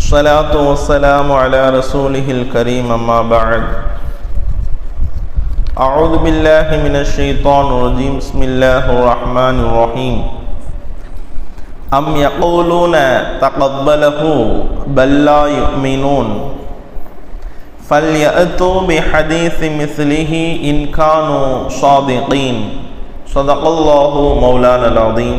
الصلاة والسلام على رسوله الكريم أما بعد أعوذ بالله من الشيطان الرجيم بسم الله الرحمن الرحيم أم يقولون تقبله بل لا يؤمنون فليأتوا بحديث مثله إن كانوا صادقين صدق الله مولانا العظيم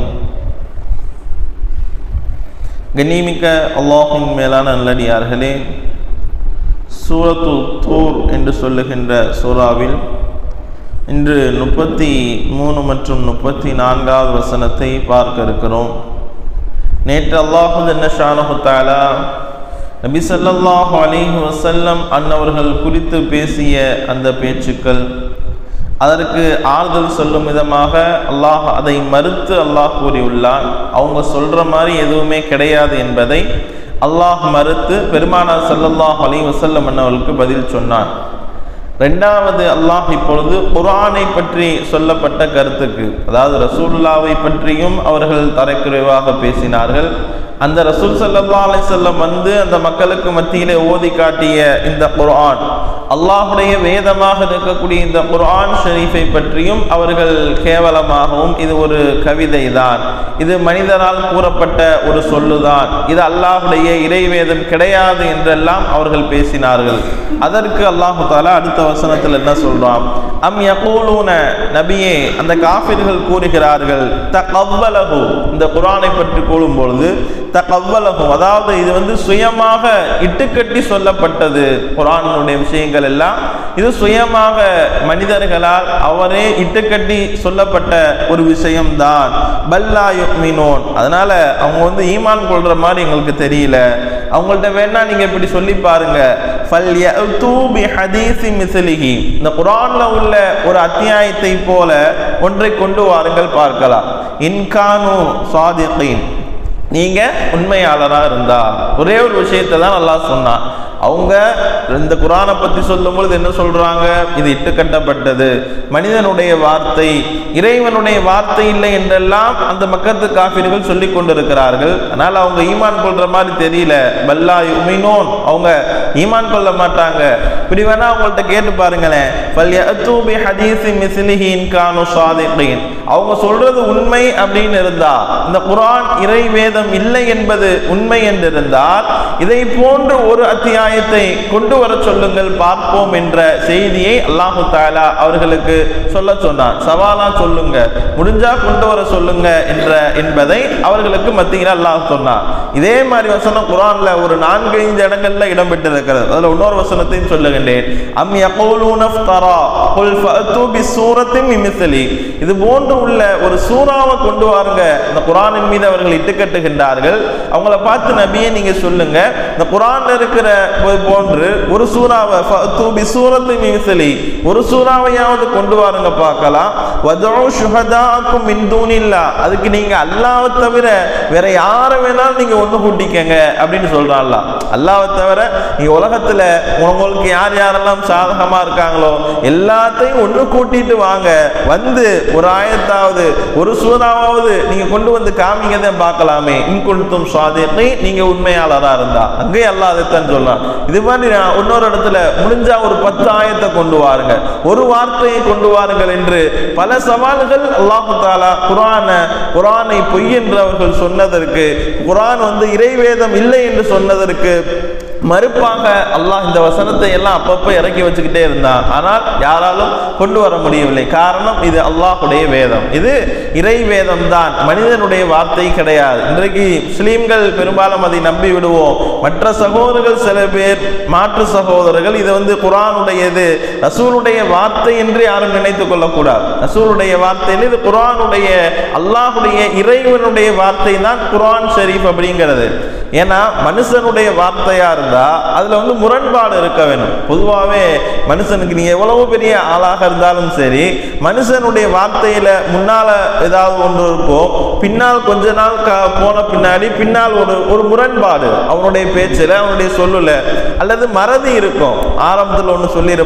கண்ணியமிக்க அல்லாஹின் மேலான நல்லடியார்களே சூரத்து தூர் என்று சொல்லுகின்ற சூறாவில் இன்று முப்பத்தி மூணு மற்றும் முப்பத்தி நான்காவது வசனத்தை பார்க்க இருக்கிறோம் நேற்று அல்லாஹு ஜன்னஷானஹு தாலா நபி ஸல்லல்லாஹு அலைஹி வஸல்லம் அன்னவர்கள் குறித்து பேசிய அந்த பேச்சுக்கள் அதற்கு ஆறுதல் சொல்லும் விதமாக அல்லாஹ் அதை மறுத்து அல்லாஹ் கூறியுள்ளான் அவங்க சொல்ற மாதிரி எதுவுமே கிடையாது என்பதை அல்லாஹ் மறுத்து பெருமானார் ஸல்லல்லாஹு அலைஹி வஸல்லம் அன்னவர்களுக்கு பதில் சொன்னான் ரெண்டாவது அல்லாஹ் இப்பொழுது குர்ஆனை பற்றி சொல்லப்பட்ட கருத்துக்கு அதாவது ரசூலுல்லாவை பற்றியும் அவர்கள் தரைக்குறைவாக பேசினார்கள் அந்த ரசூல் சல்லா அலிசல்லம் வந்து அந்த மக்களுக்கு மத்தியிலே ஓதி காட்டிய இந்த குர்ஆன் அல்லாஹுடைய வேதமாக இருக்கக்கூடிய இந்த குர்ஆன் ஷரீஃபை பற்றியும் அவர்கள் கேவலமாகவும் இது ஒரு கவிதை தான் இது மனிதரால் கூறப்பட்ட ஒரு சொல்லுதான் இது அல்லாஹுடைய இறைவேதம் கிடையாது என்றெல்லாம் அவர்கள் பேசினார்கள் அதற்கு அல்லாஹு தாலா அடுத்த வசனத்தில் என்ன சொல்றான் அம் யகூலூன நபியே அந்த காஃபிர்கள் கூறுகிறார்கள் தகவ்வலகு இந்த குரானை பற்றி கூறும் பொழுது தகவ்வலகு அதாவது இது வந்து சுயமாக இட்டுக்கட்டி சொல்லப்பட்டது குரானுடைய விஷயங்கள் எல்லாம் இது சுயமாக மனிதர்களால் அவரே இட்டுக்கட்டி சொல்லப்பட்ட ஒரு விஷயம்தான் பல்லா யுக்மினோன் அதனால அவங்க வந்து ஈமான் கொள்ற மாதிரி எங்களுக்கு தெரியல அவங்கள்ட்ட வேணா நீங்க இப்படி சொல்லி பாருங்க இந்த குரான்ல உள்ள ஒரு அத்தியாயத்தை போல ஒன்றை கொண்டு வாருங்கள் பார்க்கலாம் இன்கானு சாதிகின் நீங்க உண்மையாளராக இருந்தா ஒரே ஒரு விஷயத்தை தான் நல்லா சொன்னான் அவங்க இந்த குரானை பத்தி சொல்லும் பொழுது என்ன சொல்றாங்க இது இட்டு கட்டப்பட்டது மனிதனுடைய வார்த்தை இறைவனுடைய வார்த்தை இல்லை என்றெல்லாம் அந்த மக்கத்து காஃபிர்கள் சொல்லி கொண்டிருக்கிறார்கள் அதனால அவங்க ஈமான் கொள்ற மாதிரி தெரியல பல்லா யுமினோன் அவங்க ஈமான் கொள்ள மாட்டாங்க இப்படி வேணா அவங்கள்ட்ட கேட்டு பாருங்களேன் அவங்க சொல்றது உண்மை அப்படின்னு இருந்தா இந்த குரான் இறை வேதம் இல்லை என்பது உண்மை என்றிருந்தால் இதை போன்று ஒரு அத்தியாயத்தை கொண்டு வர சொல்லுங்கள் பார்ப்போம் என்ற செய்தியை அல்லாஹு தாலா அவர்களுக்கு சொல்ல சொன்னான் சவாலா சொல்லுங்க முடிஞ்சா கொண்டு வர சொல்லுங்க என்ற என்பதை அவர்களுக்கு மத்தியில் அல்லாஹ் சொன்னான் இதே மாதிரி வசனம் குரான்ல ஒரு நான்கு ஐந்து இடங்கள்ல இடம்பெற்று இருக்கிறது அதுல இன்னொரு வசனத்தையும் சொல்லுகின்றேன் அம் யகூலூன ஃப்தரா குல் ஃபஅத்து பிசூரத்தின் மிமிஸ்லி இது போன்று உள்ள ஒரு சூறாவை கொண்டு வாருங்க இந்த குரானின் மீது அவர்கள் இட்டுக்கட்டுகின்றார்கள் அவங்கள பார்த்து நபியே நீங்க சொல்லுங்க இந்த குரான்ல இருக்கிற போன்று ஒரு சூறாவை ஃபஅத்து பிசூரத்தின் மிமிஸ்லி ஒரு சூறாவையாவது கொண்டு வாருங்க பார்க்கலாம் வதஉ ஷுஹதாக்கும் மின் தூனில்லா அதுக்கு நீங்க அல்லாஹ்வை தவிர வேற யாரை வேணாலும் நீங்க ஒண்ணு கூட்டிக்கங்க அப்படின்னு சொல்றான்ல அல்லாஹ்வை தவிர நீங்க உலகத்துல உங்களுக்கு யார் யாரெல்லாம் சாதகமா இருக்காங்களோ எல்லாத்தையும் ஒண்ணு கூட்டிட்டு வாங்க வந்து ஒரு ஆயத்தாவது ஒரு சூறாவது நீங்க கொண்டு வந்து காமிங்க தான் பார்க்கலாமே இன்கொடுத்தும் சுவாதினை நீங்க உண்மையாளரா இருந்தா அங்கேயும் அல்லாஹ் அதைத்தான் சொல்றான் இது மாதிரி நான் இன்னொரு இடத்துல முடிஞ்சா ஒரு பத்து ஆயத்தை கொண்டு வாருங்க ஒரு வார்த்தையை கொண்டு வாருங்கள் என்று பல சவால்கள் அல்லாஹு தாலா குரான குரானை பொய் என்று அவர்கள் சொன்னதற்கு குரான் வந்து இறைவேதம் இல்லை என்று சொன்னதற்கு மறுப்பாக அல்லாஹ் இந்த வசனத்தை எல்லாம் அப்பப்போ இறக்கி வச்சுக்கிட்டே இருந்தான் ஆனால் யாராலும் கொண்டு வர முடியவில்லை காரணம் இது அல்லாஹுடைய வேதம் இது இறை வேதம் தான் மனிதனுடைய வார்த்தை கிடையாது இன்றைக்கு முஸ்லீம்கள் பெரும்பாலும் அதை நம்பி விடுவோம் மற்ற சகோதரர்கள் சில பேர் மாற்று சகோதரர்கள் இது வந்து குரானுடையது ரசூலுடைய வார்த்தை என்று யாரும் நினைத்துக் கொள்ளக்கூடாது ரசூலுடைய வார்த்தையில் இது குரானுடைய அல்லாஹுடைய இறைவனுடைய வார்த்தை தான் குரான் ஷரீஃப் அப்படிங்கிறது ஏன்னா மனுஷனுடைய வார்த்தையா இருந்தா அதுல வந்து முரண்பாடு இருக்க வேணும் பொதுவாகவே மனுஷனுக்கு நீ எவ்வளவு பெரிய ஆளாக இருந்தாலும் சரி மனுஷனுடைய வார்த்தையில முன்னால ஏதாவது ஒன்று இருக்கும் பின்னால் கொஞ்ச நாள் க- போன பின்னாடி பின்னால் ஒரு ஒரு முரண்பாடு அவனுடைய பேச்சுல அவனுடைய சொல்லுல அல்லது மறதி இருக்கும் ஆரம்பத்தில் ஒன்று சொல்லியிருப்பான்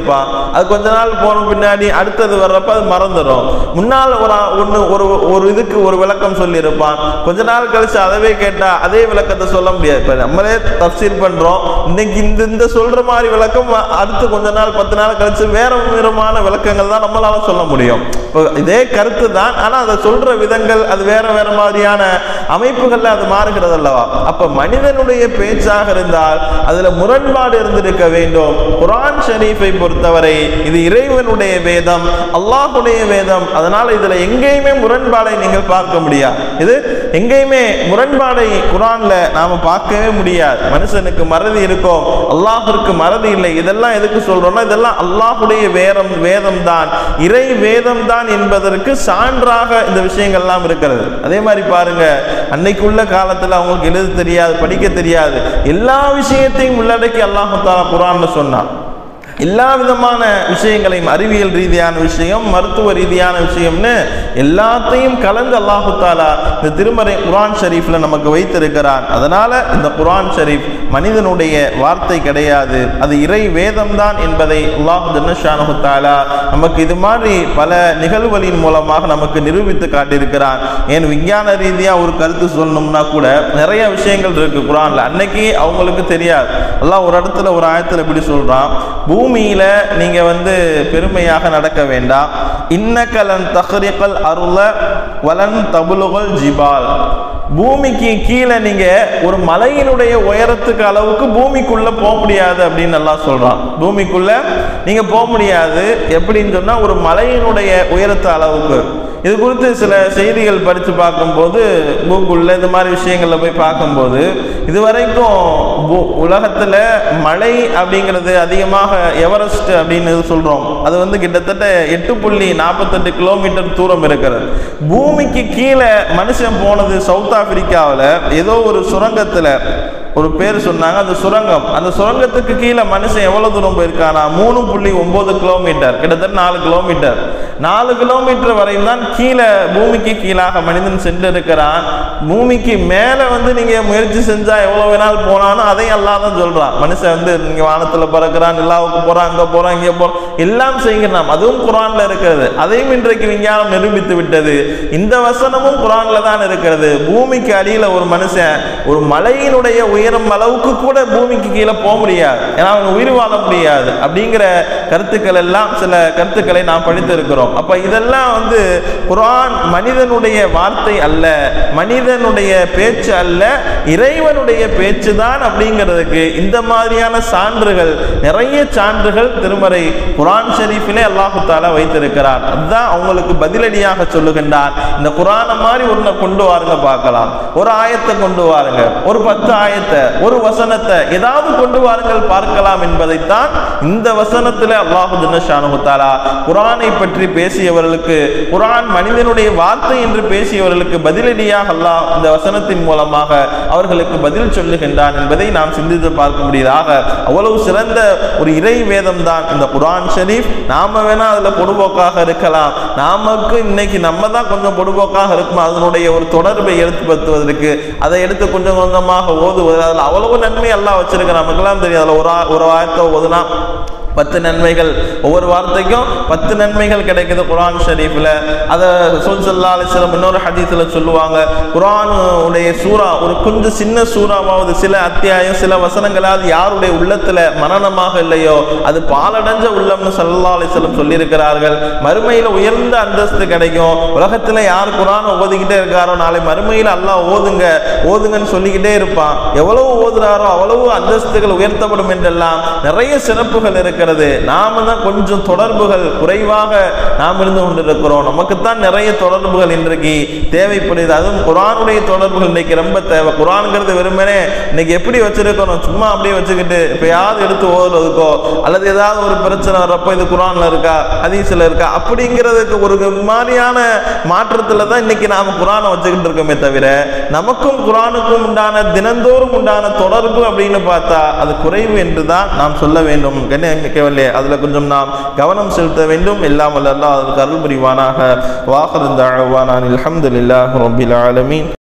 அது கொஞ்ச நாள் போன பின்னாடி அடுத்தது வர்றப்ப அது மறந்துடும் முன்னால் ஒரு ஆ- ஒண்ணு ஒரு ஒரு இதுக்கு ஒரு விளக்கம் சொல்லியிருப்பான் கொஞ்ச நாள் கழிச்சு அதவே கேட்டா அதே விளக்கத்தை சொல்ல முடியாது இப்ப நம்மளே தப்சீர் பண்றோம் இன்னைக்கு இந்த இந்த சொல்ற மாதிரி விளக்கம் அடுத்து கொஞ்ச நாள் பத்து நாள் கழிச்சு வேற விதமான விளக்கங்கள் தான் நம்மளால சொல்ல முடியும் இப்போ இதே கருத்து தான் ஆனா அதை சொல்ற விதங்கள் அது வேற வேற மாதிரியான அமைப்புகள்ல அது மாறுகிறது அல்லவா அப்ப மனிதனுடைய பேச்சாக இருந்தால் அதுல முரண்பாடு இருந்திருக்க வேண்டும் குர்ஆன் ஷரீஃபை பொறுத்தவரை இது இறைவனுடைய வேதம் அல்லாஹ்வுடைய வேதம் அதனால இதுல எங்கேயுமே முரண்பாடை நீங்கள் பார்க்க முடியாது இது எங்கேயுமே முரண்பாடை குர்ஆன்ல நாம பார்க்கவே முடியாது மனுஷனுக்கு மறதி இருக்கும் அல்லாஹ்விற்கு மறதி இல்லை இதெல்லாம் எதுக்கு சொல்றோம்னா இதெல்லாம் அல்லாஹ்வுடைய வேதம் வேதம் தான் இறை வேதம் தான் என்பதற்கு சான்றாக இந்த விஷயங்கள்லாம் இருக்கிறது அதே மாதிரி பாருங்க அன்னைக்குள்ள காலத்துல அவங்களுக்கு எழுத தெரியாது படிக்க தெரியாது எல்லா விஷயத்தையும் உள்ளடக்கி அல்லாஹ் தாலா குரான்ல சொன்னான் எல்லா விதமான விஷயங்களையும் அறிவியல் ரீதியான விஷயம் மருத்துவ ரீதியான விஷயம்னு எல்லாத்தையும் கலந்து அல்லாஹு தாலா இந்த திருமறை குர்ஆன் ஷரீஃப்ல நமக்கு வைத்திருக்கிறான் அதனால இந்த குர்ஆன் ஷரீஃப் மனிதனுடைய வார்த்தை கிடையாது அது இறை வேதம் தான் என்பதை அல்லாஹ் ஜன்னஷானு தாலா நமக்கு இது மாதிரி பல நிகழ்வுகளின் மூலமாக நமக்கு நிரூபித்து காட்டியிருக்கிறான் ஏன் விஞ்ஞான ரீதியா ஒரு கருத்து சொல்லணும்னா கூட நிறைய விஷயங்கள் இருக்கு குர்ஆன்ல அன்னைக்கு அவங்களுக்கு தெரியாது அல்லாஹ் ஒரு இடத்துல ஒரு ஆயத்துல இப்படி சொல்றான் பூமியில நீங்க வந்து பெருமையாக நடக்க வேண்டாம் இன்னக்கலன் தஹ்ரிகல் அருள வலன் தபுலுகல் ஜிபால் பூமிக்கு கீழே நீங்க ஒரு மலையினுடைய உயரத்துக்கு அளவுக்கு பூமிக்குள்ள போக முடியாது அப்படின்னு நல்லா சொல்றான் பூமிக்குள்ள நீங்க போக முடியாது எப்படின்னு சொன்னா ஒரு மலையினுடைய உயரத்து அளவுக்கு இது குறித்து சில செய்திகள் படித்து பார்க்கும்போது கூகுளில் இந்த மாதிரி விஷயங்களில் போய் பார்க்கும்போது இதுவரைக்கும் பூ- உலகத்துல மழை அப்படிங்கிறது அதிகமாக எவரெஸ்ட் அப்படின்னு சொல்றோம் அது வந்து கிட்டத்தட்ட எட்டு புள்ளி நாற்பத்தெட்டு கிலோமீட்டர் தூரம் இருக்கிறது பூமிக்கு கீழே மனுஷன் போனது சவுத் ஆப்பிரிக்காவில் ஏதோ ஒரு சுரங்கத்துல ஒரு பேர் சொன்னாங்க அந்த சுரங்கம் அந்த சுரங்கத்துக்கு கீழே மனுஷன் எவ்வளவு தூரம் போயிருக்கானா மூணு புள்ளி ஒன்பது கிலோமீட்டர் கிட்டத்தட்ட நாலு கிலோமீட்டர் நாலு கிலோமீட்டர் வரையும் தான் கீழே பூமிக்கு கீழாக மனிதன் சென்று இருக்கிறான் பூமிக்கு மேலே வந்து நீங்க முயற்சி செஞ்சா எவ்வளவு வேணாலும் போனாலும் அதையும் எல்லாம் தான் சொல்றான் மனுஷன் வந்து நீங்க வானத்துல பறக்கிறான் நிலாவுக்கு போறான் அங்க போறான் இங்க போறான் எல்லாம் செய்கிறான் அதுவும் குரான்ல இருக்கிறது அதையும் இன்றைக்கு விஞ்ஞானம் நிரூபித்து விட்டது இந்த வசனமும் குரான்ல தான் இருக்கிறது பூமிக்கு அடியில ஒரு மனுஷன் ஒரு மலையினுடைய உயரம் அளவுக்கு கூட பூமிக்கு கீழே போக முடியாது ஏன்னா அவன் உயிர் வாழ முடியாது அப்படிங்கிற கருத்துக்கள் எல்லாம் சில கருத்துக்களை நாம் படித்திருக்கிறோம் அப்ப இதெல்லாம் வந்து குரான் மனிதனுடைய வார்த்தை அல்ல மனிதனுடைய பேச்சு அல்ல இறைவனுடைய பேச்சு தான் அப்படிங்கிறதுக்கு இந்த மாதிரியான சான்றுகள் நிறைய சான்றுகள் திருமறை குரான் ஷரீஃபிலே அல்லாஹு தாலா வைத்திருக்கிறார் அதுதான் அவங்களுக்கு பதிலடியாக சொல்லுகின்றான் இந்த குரானை மாதிரி ஒன்றை கொண்டு வாருங்க பார்க்கலாம் ஒரு ஆயத்தை கொண்டு வாருங்க ஒரு பத்து ஆயத்தை ஒரு வசனத்தை ஏதாவது கொண்டு வாருங்கள் பார்க்கலாம் என்பதைத்தான் இந்த வசனத்தில் அல்லாஹு ஜன்னஷானு தாலா குரானை பற்றி பேசியவர்களுக்கு குரான் மனிதனுடைய வார்த்தை என்று பேசியவர்களுக்கு பதிலடியாக அல்லாஹ் இந்த வசனத்தின் மூலமாக அவர்களுக்கு பதில் சொல்லுகின்றான் என்பதை நாம் சிந்தித்து பார்க்க முடியுதாக அவ்வளவு சிறந்த ஒரு இறை வேதம் தான் இந்த குரான் ஷரீஃப் நாம வேணா அதுல பொடுபோக்காக இருக்கலாம் நாமக்கு இன்னைக்கு நம்ம தான் கொஞ்சம் பொடுபோக்காக இருக்கும் அதனுடைய ஒரு தொடர்பை ஏற்படுத்துவதற்கு அதை எடுத்து கொஞ்சம் கொஞ்சமாக ஓதுவது அதில் அவ்வளவு நன்மை எல்லாம் வச்சிருக்க நமக்கெல்லாம் தெரியும் அதில் ஒரு ஆ- ஒரு ஆயத்தை ஓதுனா பத்து நன்மைகள் ஒவ்வொரு வார்த்தைக்கும் பத்து நன்மைகள் கிடைக்குது குரான் ஷரீஃபில் அதை சொல் சல்லா அலிஸ்லம் இன்னொரு ஹதீஸில் சொல்லுவாங்க குரான் உடைய சூறா ஒரு கொஞ்சம் சின்ன சூறாவாவது சில அத்தியாயம் சில வசனங்களாவது யாருடைய உள்ளத்துல மனநமாக இல்லையோ அது பாலடைஞ்ச உள்ளம்னு சல்லா அலிஸ்லம் சொல்லியிருக்கிறார்கள் மறுமையில உயர்ந்த அந்தஸ்து கிடைக்கும் உலகத்துல யார் குரானை ஓதிக்கிட்டே இருக்காரோ நாளை மறுமையில அல்லாஹ் ஓதுங்க ஓதுங்கன்னு சொல்லிக்கிட்டே இருப்பான் எவ்வளவு ஓதுறாரோ அவ்வளவு அந்தஸ்துகள் உயர்த்தப்படும் என்றெல்லாம் நிறைய சிறப்புகள் இருக்கிறது நாம தான் கொஞ்சம் தொடர்புகள் குறைவாக நாம் இருந்து கொண்டிருக்கிறோம் நமக்குத்தான் நிறைய தொடர்புகள் இன்றைக்கு தேவைப்படுது அதுவும் குரானுடைய தொடர்புகள் இன்னைக்கு ரொம்ப தேவை குரான்ங்கிறது வெறுமனே இன்னைக்கு எப்படி வச்சிருக்கிறோம் சும்மா அப்படியே வச்சுக்கிட்டு எப்பயாவது எடுத்து ஓதுறதுக்கோ அல்லது ஏதாவது ஒரு பிரச்சனை வர்றப்போ இது குரான்ல இருக்கா ஹதீஸ்ல இருக்கா அப்படிங்கிறதுக்கு ஒரு மாதிரியான மாற்றத்துல தான் இன்னைக்கு நாம குரானை வச்சுக்கிட்டு இருக்கோமே தவிர நமக்கும் குரானுக்கும் உண்டான தினந்தோறும் உண்டான தொடர்பு அப்படின்னு பார்த்தா அது குறைவு என்று தான் நாம் சொல்ல வேண்டும் கண்ணியமிக்கவில்லை அதுல கொஞ்சம் நாம் கவனம் செலுத்த வேண்டும் எல்லாம் வல்ல அல்லாஹ் அதற்கு அருள் புரிவானாக வாஹர் தாழ்வானான் அல்ஹம்துலில்லாஹ் ரபில் ஆலமீன்